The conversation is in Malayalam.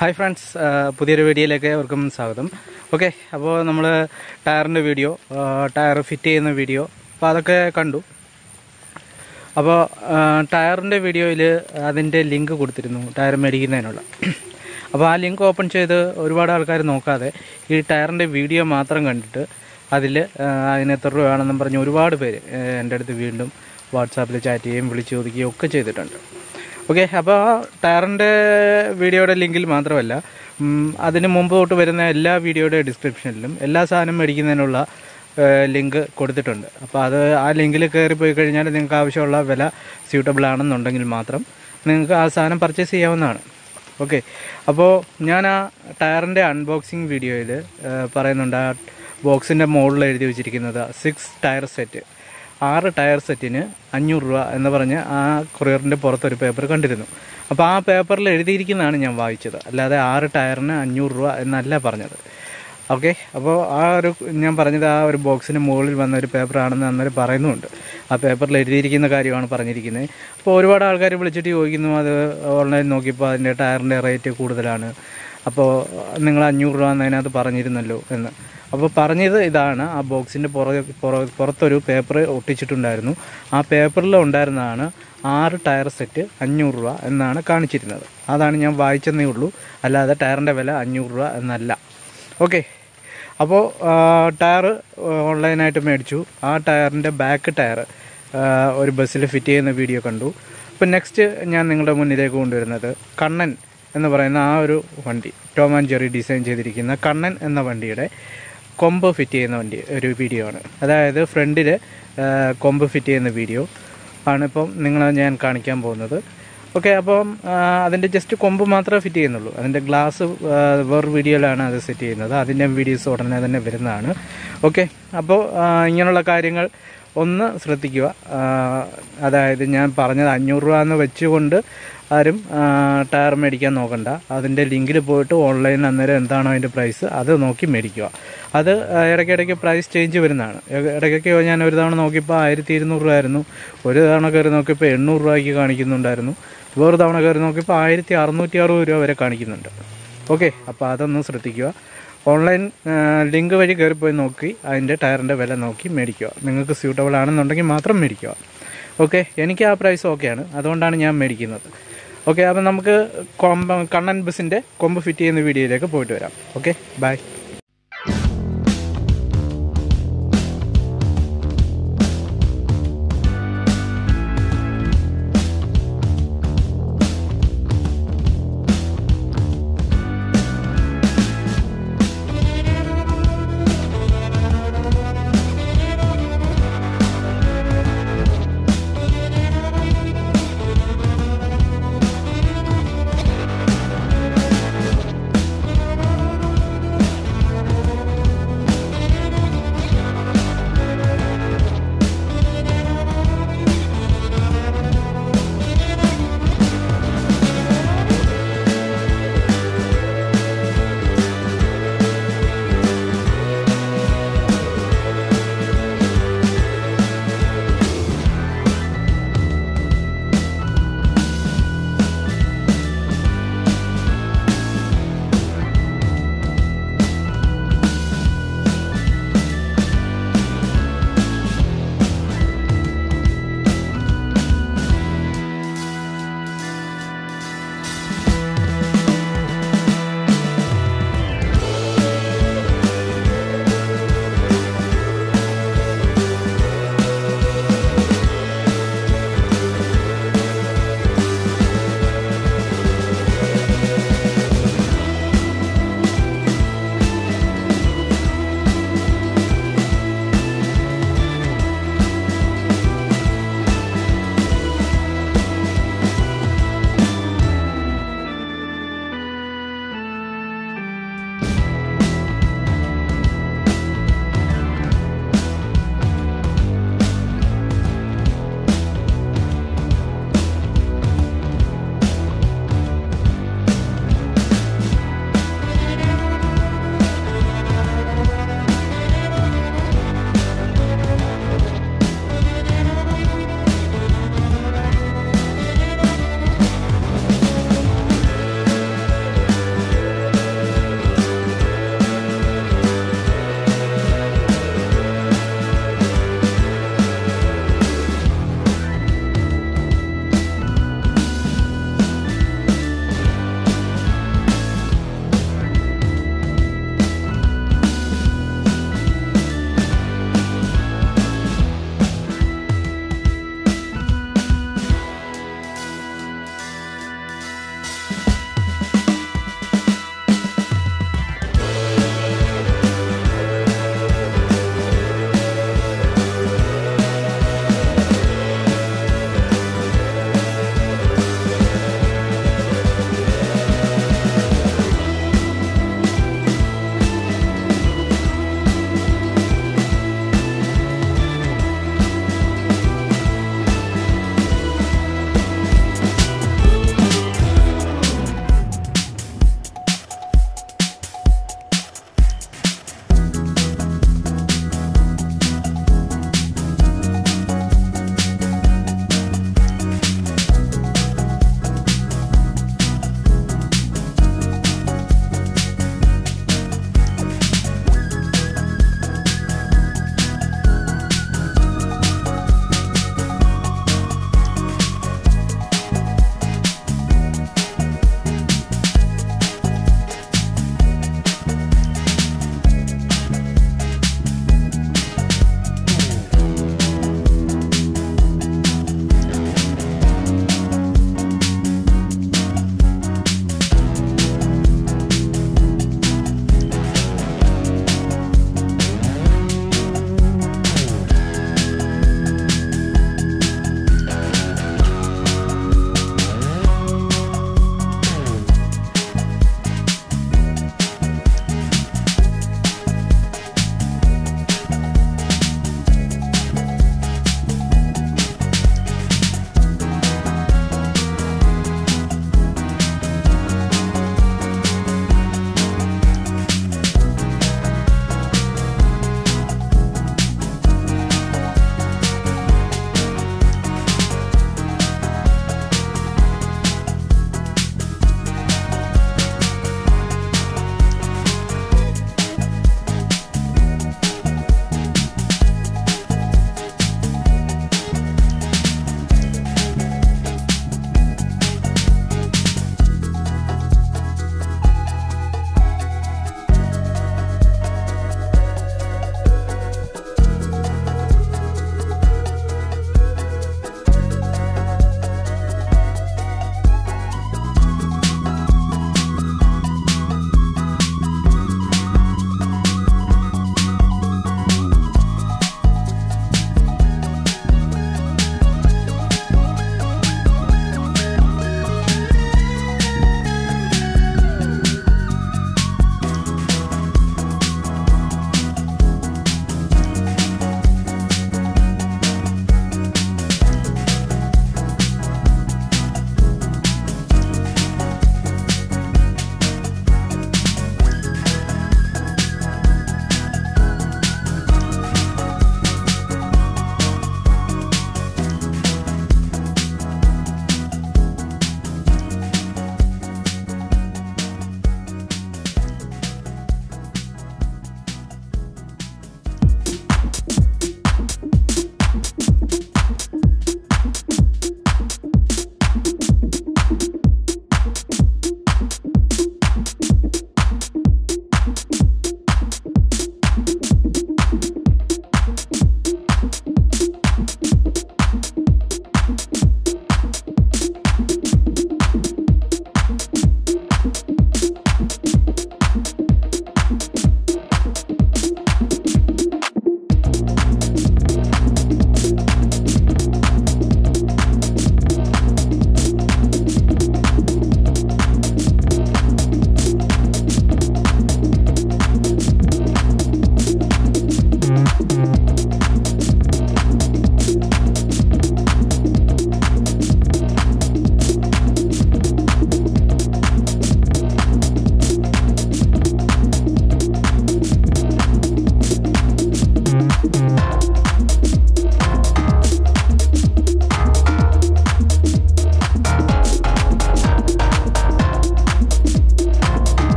ഹായ് ഫ്രണ്ട്സ് പുതിയൊരു വീഡിയോയിലേക്ക് അവർക്കും സ്വാഗതം ഓക്കെ അപ്പോൾ നമ്മൾ ടയറിൻ്റെ വീഡിയോ ടയർ ഫിറ്റ് ചെയ്യുന്ന വീഡിയോ അപ്പോൾ അതൊക്കെ കണ്ടു അപ്പോൾ ടയറിൻ്റെ വീഡിയോയിൽ അതിൻ്റെ ലിങ്ക് കൊടുത്തിരുന്നു ടയർ മേടിക്കുന്നതിനുള്ള അപ്പോൾ ആ ലിങ്ക് ഓപ്പൺ ചെയ്ത് ഒരുപാട് ആൾക്കാർ നോക്കാതെ ഈ ടയറിൻ്റെ വീഡിയോ മാത്രം കണ്ടിട്ട് അതിൽ അതിന് എത്ര രൂപ വേണമെന്നും പറഞ്ഞ് ഒരുപാട് പേര് ഏഹ്, എൻ്റെ അടുത്ത് വീണ്ടും വാട്സാപ്പിൽ ചാറ്റ് ചെയ്യുകയും വിളിച്ച് ചോദിക്കുകയും ഒക്കെ ചെയ്തിട്ടുണ്ട് ഓക്കെ അപ്പോൾ ആ ടയറിൻ്റെ വീഡിയോയുടെ ലിങ്കിൽ മാത്രമല്ല ഉം, അതിന് മുമ്പ് തൊട്ട് വരുന്ന എല്ലാ വീഡിയോയുടെ ഡിസ്ക്രിപ്ഷനിലും എല്ലാ സാധനം മേടിക്കുന്നതിനുള്ള ലിങ്ക് കൊടുത്തിട്ടുണ്ട് അപ്പോൾ അത് ആ ലിങ്കിൽ കയറി പോയി കഴിഞ്ഞാൽ നിങ്ങൾക്ക് ആവശ്യമുള്ള വില സ്യൂട്ടബിൾ ആണെന്നുണ്ടെങ്കിൽ മാത്രം നിങ്ങൾക്ക് ആ സാധനം പർച്ചേസ് ചെയ്യാവുന്നതാണ് ഓക്കെ അപ്പോൾ ഞാൻ ആ ടയറിൻ്റെ അൺബോക്സിങ് വീഡിയോയിൽ പറയുന്നുണ്ട് ആ ബോക്സിൻ്റെ മുകളിൽ എഴുതി വെച്ചിരിക്കുന്നത് സിക്സ് ടയർ സെറ്റ് ആറ് ടയർ സെറ്റിന് അഞ്ഞൂറ് രൂപ എന്ന് പറഞ്ഞ് ആ കൊറിയറിൻ്റെ പുറത്തൊരു പേപ്പർ കണ്ടിരുന്നു അപ്പോൾ ആ പേപ്പറിൽ എഴുതിയിരിക്കുന്നതാണ് ഞാൻ വായിച്ചത് അല്ലാതെ ആറ് ടയറിന് അഞ്ഞൂറ് രൂപ എന്നല്ല പറഞ്ഞത് ഓക്കെ അപ്പോൾ ആ ഒരു ഞാൻ പറഞ്ഞത് ആ ഒരു ബോക്സിന് മുകളിൽ വന്ന ഒരു പേപ്പറാണെന്ന് അന്നേരം പറയുന്നുമുണ്ട് ആ പേപ്പറിൽ എഴുതിയിരിക്കുന്ന കാര്യമാണ് പറഞ്ഞിരിക്കുന്നത് അപ്പോൾ ഒരുപാട് ആൾക്കാർ വിളിച്ചിട്ട് ചോദിക്കുന്നു അത് ഓൺലൈൻ നോക്കിയപ്പോൾ അതിൻ്റെ ടയറിൻ്റെ റേറ്റ് കൂടുതലാണ് അപ്പോൾ നിങ്ങൾ അഞ്ഞൂറ് രൂപ എന്നതിനകത്ത് പറഞ്ഞിരുന്നല്ലോ എന്ന് അപ്പോൾ പറഞ്ഞത് ഇതാണ് ആ ബോക്സിൻ്റെ പുറകെ പുറ- പുറത്തൊരു പേപ്പർ ഒട്ടിച്ചിട്ടുണ്ടായിരുന്നു ആ പേപ്പറിൽ ഉണ്ടായിരുന്നതാണ് ആറ് ടയർ സെറ്റ് അഞ്ഞൂറ് രൂപ എന്നാണ് കാണിച്ചിരുന്നത് അതാണ് ഞാൻ വായിച്ചെന്നേ ഉള്ളൂ അല്ലാതെ ടയറിൻ്റെ വില അഞ്ഞൂറ് രൂപ എന്നല്ല ഓക്കെ അപ്പോൾ ടയർ ഓൺലൈനായിട്ട് മേടിച്ചു ആ ടയറിൻ്റെ ബാക്ക് ടയർ ഒരു ബസ്സിൽ ഫിറ്റ് ചെയ്യുന്ന വീഡിയോ കണ്ടു അപ്പോൾ നെക്സ്റ്റ് ഞാൻ നിങ്ങളുടെ മുന്നിലേക്ക് കൊണ്ടുവരുന്നത് കണ്ണൻ എന്ന് പറയുന്ന ആ ഒരു വണ്ടി ടോം ആൻഡ് ജെറി ഡിസൈൻ ചെയ്തിരിക്കുന്ന കണ്ണൻ എന്ന വണ്ടിയുടെ കൊമ്പ് ഫിറ്റ് ചെയ്യുന്ന വണ്ടി ഒരു വീഡിയോ ആണ് അതായത് ഫ്രണ്ടിൽ കൊമ്പ് ഫിറ്റ് ചെയ്യുന്ന വീഡിയോ ആണ് ഇപ്പം നിങ്ങളെ ഞാൻ കാണിക്കാൻ പോകുന്നത് ഓക്കെ അപ്പം ആ, അതിൻ്റെ ജസ്റ്റ് കൊമ്പ് മാത്രമേ ഫിറ്റ് ചെയ്യുന്നുള്ളൂ അതിൻ്റെ ഗ്ലാസ് വേറൊരു വീഡിയോയിലാണ് അത് സെറ്റ് ചെയ്യുന്നത് അതിൻ്റെ വീഡിയോസ് ഉടനെ തന്നെ വരുന്നതാണ് ഓക്കെ അപ്പോൾ ആ, ഇങ്ങനെയുള്ള കാര്യങ്ങൾ ഒന്ന് ശ്രദ്ധിക്കുക ആ, അതായത് ഞാൻ പറഞ്ഞത് അഞ്ഞൂറ് രൂപ എന്ന് വെച്ചുകൊണ്ട് ആരും ആ, ടയർ മേടിക്കാൻ നോക്കണ്ട അതിൻ്റെ ലിങ്കിൽ പോയിട്ട് ഓൺലൈനിൽ അന്നേരം എന്താണോ അതിൻ്റെ പ്രൈസ് അത് നോക്കി മേടിക്കുക അത് ആ, ഇടയ്ക്കിടയ്ക്ക് പ്രൈസ് ചേഞ്ച് വരുന്നതാണ് ഇട- ഇടയ്ക്കൊക്കെ ഞാൻ ഒരു തവണ നോക്കിയപ്പോൾ ആയിരത്തി ഇരുന്നൂറ് രൂപ ആയിരുന്നു ഒരു തവണ കയറി നോക്കിയപ്പോൾ എണ്ണൂറ് രൂപയ്ക്ക് കാണിക്കുന്നുണ്ടായിരുന്നു വേറെ തവണ കയറി നോക്കിയപ്പോൾ ആയിരത്തി അറുന്നൂറ്റി അറുപത് രൂപ വരെ കാണിക്കുന്നുണ്ട് ഓക്കെ അപ്പോൾ അതൊന്ന് ശ്രദ്ധിക്കുക ഓൺലൈൻ ലിങ്ക് വഴി കയറിപ്പോയി നോക്കി അതിൻ്റെ ടയറിൻ്റെ വില നോക്കി മേടിക്കുക നിങ്ങൾക്ക് സ്യൂട്ടബിൾ ആണെന്നുണ്ടെങ്കിൽ മാത്രം മേടിക്കുക ഓക്കെ എനിക്ക് ആ പ്രൈസ് ഓക്കെയാണ് അതുകൊണ്ടാണ് ഞാൻ മേടിക്കുന്നത് ഓക്കെ അപ്പം നമുക്ക് കൊമ്പ് കണ്ണൻ ബസ്സിൻ്റെ കൊമ്പ് ഫിറ്റ് ചെയ്യുന്ന വീഡിയോയിലേക്ക് പോയിട്ട് വരാം ഓക്കെ ബൈ